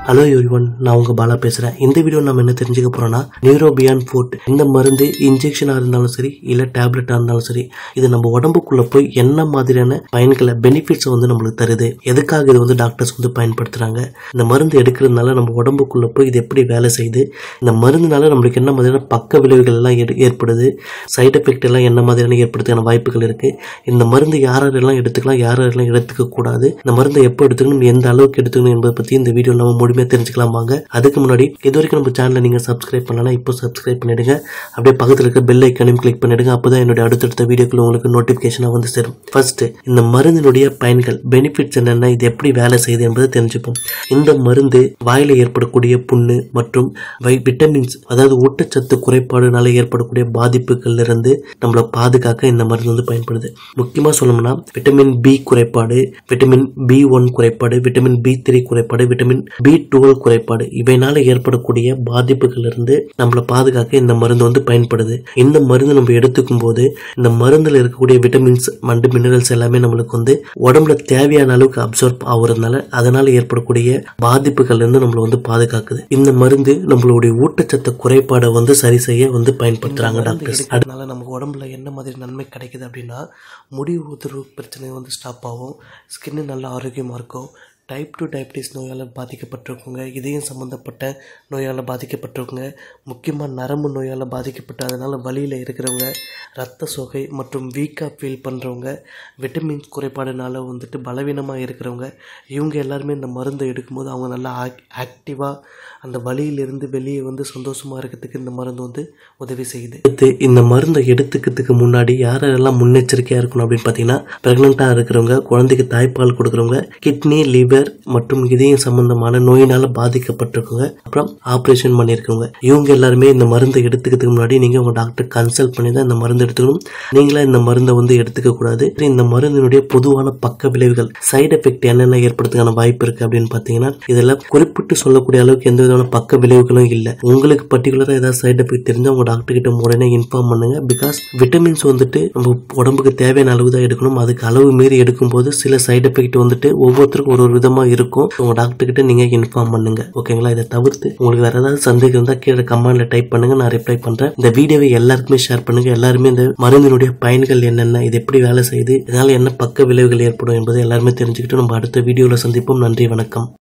hello everyone நான் உங்க பாலா பேசுறேன் இந்த வீடியோ நம்ம என்ன தெரிஞ்சுக்க போறோம்னா நியூரோபியான் ஃபுட் இந்த மருந்து இன்ஜெக்ஷனா இருந்தாலும் சரி இல்ல டேப்லெட்டா இருந்தாலும் சரி இது நம்ம உடம்புக்குள்ள போய் என்ன மாதிரியான பயன்களை பெனிஃபிட்ஸ் வந்து நம்மளுக்கு தருது எதுக்காக இது வந்து டாக்டர்ஸ் வந்து பயன்படுத்துறாங்க இந்த மருந்து எடுக்கிறதுனால நம்ம உடம்புக்குள்ள போய் இது எப்படி வேலை செய்யுது இந்த மருந்துனால நம்மளுக்கு என்ன மாதிரியான பக்க விளைவுகள் எல்லாம் ஏற்- ஏற்படுது சைடு எஃபெக்ட் எல்லாம் என்ன மாதிரியான ஏற்படுறதுக்கான வாய்ப்புகள் இருக்கு இந்த மருந்து யார் யாரெல்லாம் எடுத்துக்கலாம் யார் யாரெல்லாம் எடுத்துக்க கூடாது இந்த மருந்தை எப்போ எடுத்துக்கணும் எந்த அளவுக்கு எடுத்துக்கணும் என்பதை பத்தி இந்த வீடியோ நம்ம முழுமையாக தெரிஞ்சுக்கலாம் வாங்க அதுக்கு முன்னாடி இது வரைக்கும் நம்ம சேனலை நீங்க சப்ஸ்கிரைப் பண்ணலனா இப்போ சப்ஸ்கிரைப் பண்ணிடுங்க அப்படியே பக்கத்துல இருக்க பெல் ஐக்கனையும் கிளிக் பண்ணிடுங்க அப்பதான் என்னுடைய அடுத்தடுத்த வீடியோக்குள்ள உங்களுக்கு நோட்டிபிகேஷனா வந்து சேரும் ஃபர்ஸ்ட் இந்த மருந்தினுடைய பயன்கள் பெனிஃபிட்ஸ் என்னென்ன இது எப்படி வேலை செய்யுது என்பதை தெரிஞ்சுப்போம் இந்த மருந்து வாயில ஏற்படக்கூடிய புண்ணு மற்றும் வை விட்டமின்ஸ் அதாவது ஊட்டச்சத்து குறைபாடுனால ஏற்படக்கூடிய பாதிப்புகள்ல இருந்து நம்மளை பாதுகாக்க இந்த மருந்து வந்து பயன்படுது முக்கியமா சொல்லணும்னா விட்டமின் பி குறைபாடு விட்டமின் பி ஒன் குறைபாடு விட்டமின் பி த்ரீ குறைபாடு விட்டமின் பி டுவெல் குறைபாடு இவைனால ஏற்படக்கூடிய பாதிப்புகள் இருந்து நம்மளை பாதுகாக்க இந்த மருந்து வந்து பயன்படுது இந்த மருந்து நம்ம எடுத்துக்கும் போது இந்த மருந்துல இருக்கக்கூடிய விட்டமின்ஸ் மற்றும் மினரல்ஸ் எல்லாமே நம்மளுக்கு வந்து உடம்புல தேவையான அளவுக்கு அப்சர்வ் ஆகுறதுனால அதனால ஏற்படக்கூடிய பாதிப்புகள்ல இருந்து நம்மளை வந்து பாதுகாக்குது இந்த மருந்து நம்மளுடைய ஊட்டச்சத்து குறைபாடை வந்து சரி செய்ய வந்து பயன்படுத்துறாங்க டாக்டர்ஸ் அதனால நமக்கு உடம்புல என்ன மாதிரி நன்மை கிடைக்குது அப்படின்னா முடி உதிர்வு பிரச்சனை வந்து ஸ்டாப் ஆகும் ஸ்கின்னு நல்ல ஆரோக்கியமாக இருக்கும் டைப் டூ டயபிட்டிஸ் நோயால் பாதிக்கப்பட்டிருக்கவங்க இதயம் சம்மந்தப்பட்ட நோயால் பாதிக்கப்பட்டிருக்கவங்க முக்கியமாக நரம்பு நோயால் பாதிக்கப்பட்டு அதனால் வலியில் இருக்கிறவங்க ரத்த சோகை மற்றும் வீக்காக ஃபீல் பண்ணுறவங்க விட்டமின்ஸ் குறைபாடுனால வந்துட்டு பலவீனமாக இருக்கிறவங்க இவங்க எல்லாருமே இந்த மருந்தை எடுக்கும்போது அவங்க நல்லா ஆக்டிவாக அந்த வலியிலிருந்து வெளியே வந்து சந்தோஷமாக இருக்கிறதுக்கு இந்த மருந்து வந்து உதவி செய்யுது அடுத்து இந்த மருந்தை எடுத்துக்கிறதுக்கு முன்னாடி யார் யாரெல்லாம் முன்னெச்சரிக்கையாக இருக்கணும் அப்படின்னு பார்த்தீங்கன்னா ப்ரெக்னெண்ட்டாக இருக்கிறவங்க குழந்தைக்கு தாய்ப்பால் கொடுக்குறவங்க கிட்னி லிவர் மற்றும் இதயம் சம்பந்தமான நோயினால பாதிக்கப்பட்டிருக்கவங்க அப்புறம் ஆப்ரேஷன் பண்ணியிருக்கவங்க இவங்க எல்லாருமே இந்த மருந்தை எடுத்துக்கிறதுக்கு முன்னாடி நீங்கள் உங்கள் டாக்டர் கன்சல்ட் பண்ணி தான் இந்த மருந்து எடுத்துக்கணும் நீங்களா இந்த மருந்தை வந்து எடுத்துக்க கூடாது இந்த மருந்தினுடைய பொதுவான பக்க விளைவுகள் சைடு எஃபெக்ட் என்னென்ன ஏற்படுறதுக்கான வாய்ப்பு இருக்கு அப்படின்னு பார்த்தீங்கன்னா இதெல்லாம் குறிப்பிட்டு சொல்லக்கூடிய அளவுக்கு எந்த விதமான பக்க விளைவுகளும் இல்லை உங்களுக்கு பர்டிகுலராக ஏதாவது சைடு எஃபெக்ட் தெரிஞ்சால் உங்க டாக்டர் கிட்ட உடனே இன்ஃபார்ம் பண்ணுங்க பிகாஸ் விட்டமின்ஸ் வந்துட்டு நம்ம உடம்புக்கு தேவையான அளவு தான் எடுக்கணும் அதுக்கு அளவு மீறி எடுக்கும்போது சில சைடு எஃபெக்ட் வந்துட்டு ஒவ்வொருத்தருக்கும் ஒரு ஒரு விதமா இருக்கும் உங்க டாக்டர் கிட்ட நீங்க இன்ஃபார்ம் பண்ணுங்க ஓகேங்களா இதை தவிர்த்து உங்களுக்கு வேற ஏதாவது சந்தேகம் இருந்தா கீழே கமெண்ட்ல டைப் பண்ணுங்க நான் ரிப்ளை பண்றேன் இந்த வீடியோவை எல்லாருக்குமே ஷேர் பண்ணுங்க எல்லாருமே இந்த மருந்தினுடைய பயன்கள் என்னென்ன இது எப்படி வேலை செய்யுது இதனால என்ன பக்க விளைவுகள் ஏற்படும் என்பதை எல்லாருமே தெரிஞ்சுக்கிட்டு நம்ம அடுத்த வீடியோல சந்திப்போம் நன்றி வணக்கம்